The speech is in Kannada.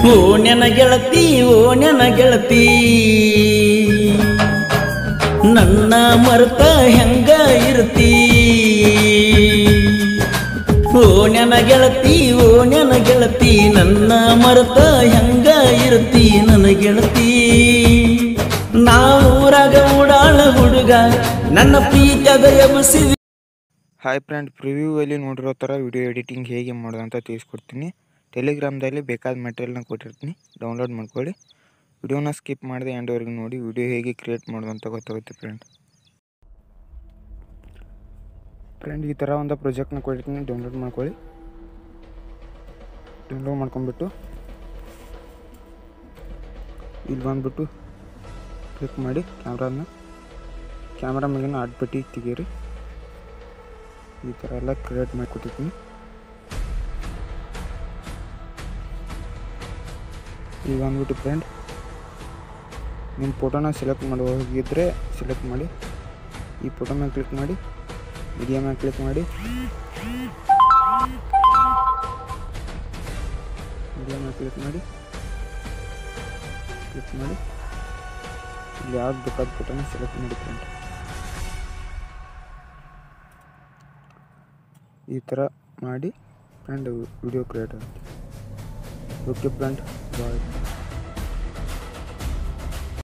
ಓ ನೆನ ಗೆಳತಿ ಓ ನೆನ ಗೆಳತಿ ನನ್ನ ಮರ್ತ ಹೆಂಗ ಇರ್ತಿ ಓ ನೆನ ಗೆಳತಿ ಓ ನೆನ ಗೆಳತಿ ನನ್ನ ಮರ್ತ ಹೆಂಗ ಇರ್ತಿ ನನ್ನ ಗೆಳತಿ ನಾವೂರಾಗ ಓಡಾಳ ಹುಡುಗ ನನ್ನ ಪ್ರೀತಿಯಾಗ ಎಬಸಿವಿ ಹಾಯ್ ಫ್ರೆಂಡ್ ಪ್ರಿವ್ಯೂವಲ್ಲಿ ನೋಡಿರೋ ಥರ ವಿಡಿಯೋ ಎಡಿಟಿಂಗ್ ಹೇಗೆ ಮಾಡೋದು ಅಂತ ತಿಳಿಸ್ಕೊಡ್ತೀನಿ ಟೆಲಿಗ್ರಾಮ್ದಲ್ಲಿ ಬೇಕಾದ ಮೆಟೀರಿಯಲ್ನ ಕೊಟ್ಟಿರ್ತೀನಿ ಡೌನ್ಲೋಡ್ ಮಾಡ್ಕೊಳ್ಳಿ ವಿಡಿಯೋನ ಸ್ಕಿಪ್ ಮಾಡದೆ ಎಂಡ್ವರೆಗೂ ನೋಡಿ ವಿಡಿಯೋ ಹೇಗೆ ಕ್ರಿಯೇಟ್ ಮಾಡೋದು ಅಂತ ಗೊತ್ತಾಗುತ್ತೆ ಫ್ರೆಂಡ್ ಫ್ರೆಂಡ್ ಈ ಥರ ಒಂದು ಪ್ರಾಜೆಕ್ಟ್ನ ಕೊಟ್ಟಿರ್ತೀನಿ ಡೌನ್ಲೋಡ್ ಮಾಡ್ಕೊಳ್ಳಿ ಡೌನ್ಲೋಡ್ ಮಾಡ್ಕೊಂಬಿಟ್ಟು ಇಲ್ಲಿ ಬಂದುಬಿಟ್ಟು ಕ್ಲಿಕ್ ಮಾಡಿ ಕ್ಯಾಮ್ರಾನ ಕ್ಯಾಮ್ರಾ ಮೇಲಿನ ಅಡ್ಬಟ್ಟಿ ತೆಗೀರಿ ಈ ಥರ ಎಲ್ಲ ಕ್ರಿಯೇಟ್ ಮಾಡಿಕೊಟ್ಟಿದ್ದೀನಿ ಈಗ ಅಂದ್ಬಿಟ್ಟು ಫ್ರೆಂಡ್ ನಿಮ್ಮ ಫೋಟೋನ ಸೆಲೆಕ್ಟ್ ಮಾಡೋ ಹೋಗಿದ್ರೆ ಸೆಲೆಕ್ಟ್ ಮಾಡಿ ಈ ಫೋಟೋ ಮೇಲೆ ಕ್ಲಿಕ್ ಮಾಡಿ ಮೀಡಿಯಾ ಮೇಲೆ ಕ್ಲಿಕ್ ಮಾಡಿ ಮೀಡಿಯಾ ಮೇಲೆ ಕ್ಲಿಕ್ ಮಾಡಿ ಕ್ಲಿಕ್ ಮಾಡಿ ಇಲ್ಲಿ ಯಾವ್ದು ಬೇಕಾದ ಫೋಟೋನ ಸೆಲೆಕ್ಟ್ ಮಾಡಿ ಫ್ರೆಂಡ್ ಈ ಥರ ಮಾಡಿ ಫ್ರೆಂಡ್ ವಿಡಿಯೋ ಕ್ರಿಯೇಟ್ ಆಗುತ್ತೆ ಓಕೆ ಫ್ರೆಂಡ್ ಬಾಯ್